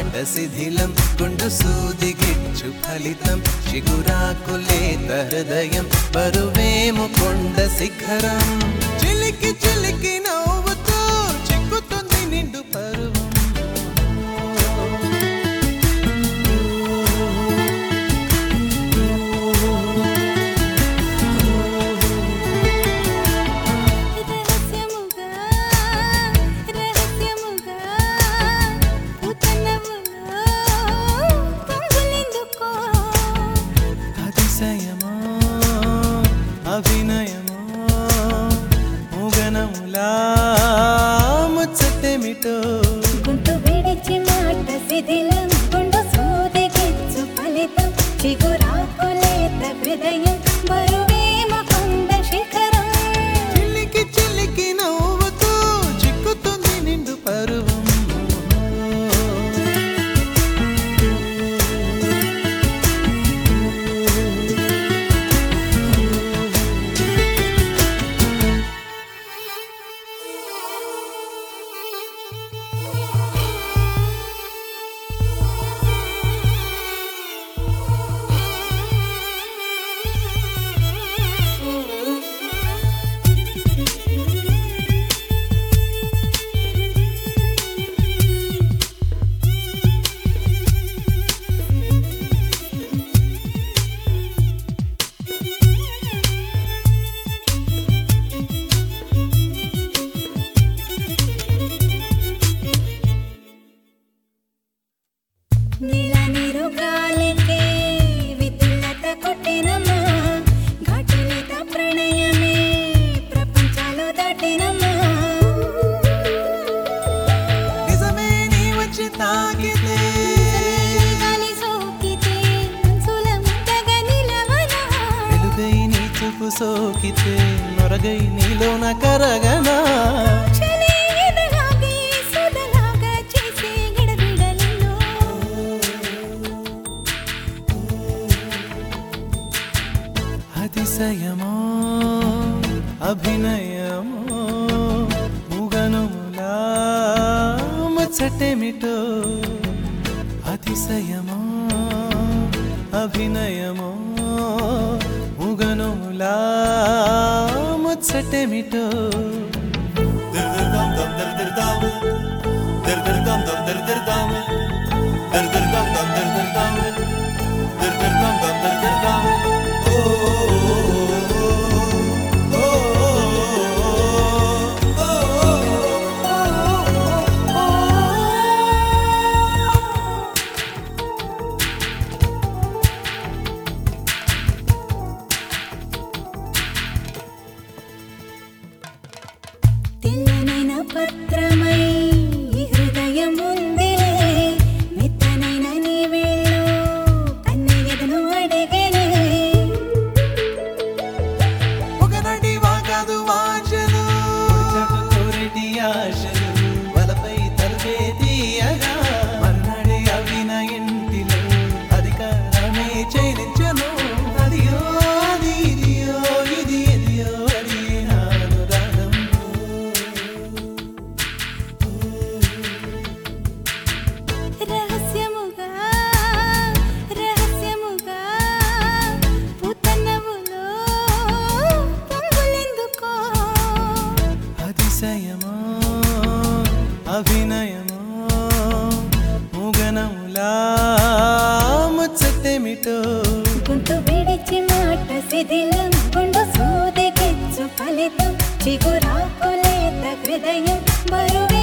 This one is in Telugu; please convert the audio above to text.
మాట శిథిలం గుండు సూది గిచ్చు ఫలితం చిగురాకులేత హృదయం బరువేము కొండ శిఖరం చిలికి చిలికి నవ్వుతూ చిక్కుతుంది నిండు పరువం రహస్యముగా రహస్యముగా ఉతనములో పొంగులెందుకో అతిశయమో అభినయమో ముగనములా ముచ్చటేమిటో గుంటు విడిచి మాట శిథిలం గుండు సూది గిచ్చు ఫలితం చిగురాకులేత హృదయం బరువేమ కొండ శిఖరం చిలికి చిలికి నవ్వుతూ చిక్కుతుంది నిండు పరువం నీల నీరు గాలికే విద్యుల్లత కొట్టినమ్మా ఘాటులేత ప్రణయమే ప్రపంచాలు దాటినమ్మా నిజమే నీ వచ్చి తాకితే గాలి సోకితే మనసుల ముద్దగా నిలవనా వెలుగై నీ చూపు సోకితే నొరగై నీలోన కరగనా చలే ఎదలాగే సుధలాగా చేసే గిడబిడలలో అతిశయమో అభినయమో ముగనుములా ముచ్చటేమిటో అతిశయమో అభినయమో ముగనుములా ముచ్చటేమిటో తెల్లనైన పత్రమై ఈ హృదయం ఉందిలే మెత్తనైన నీ వేళ్ళు కన్నయ్యదను అడిగనే ఒకనాటి వాగదు వాంఛలు పొడిచాటు కోరేటి ఆశలు వలపై తలపే తీయగా మర్నాడే అవిన ఇంటిలో అధికారమే చేయించను అదియో అది ఇదియో ఇది ఎదియో అది నాను రాగం రహస్యముగా రహస్యముగా పుతనములో పొంగులెందుకో అతిశయమో అభినయమో ముగనములా ముచ్చటేమిటో గుంటు విడిచి మాట శిథిలం గుండు సూది గిచ్చు ఫలితం చిగురాకులేత హృదయం బరువే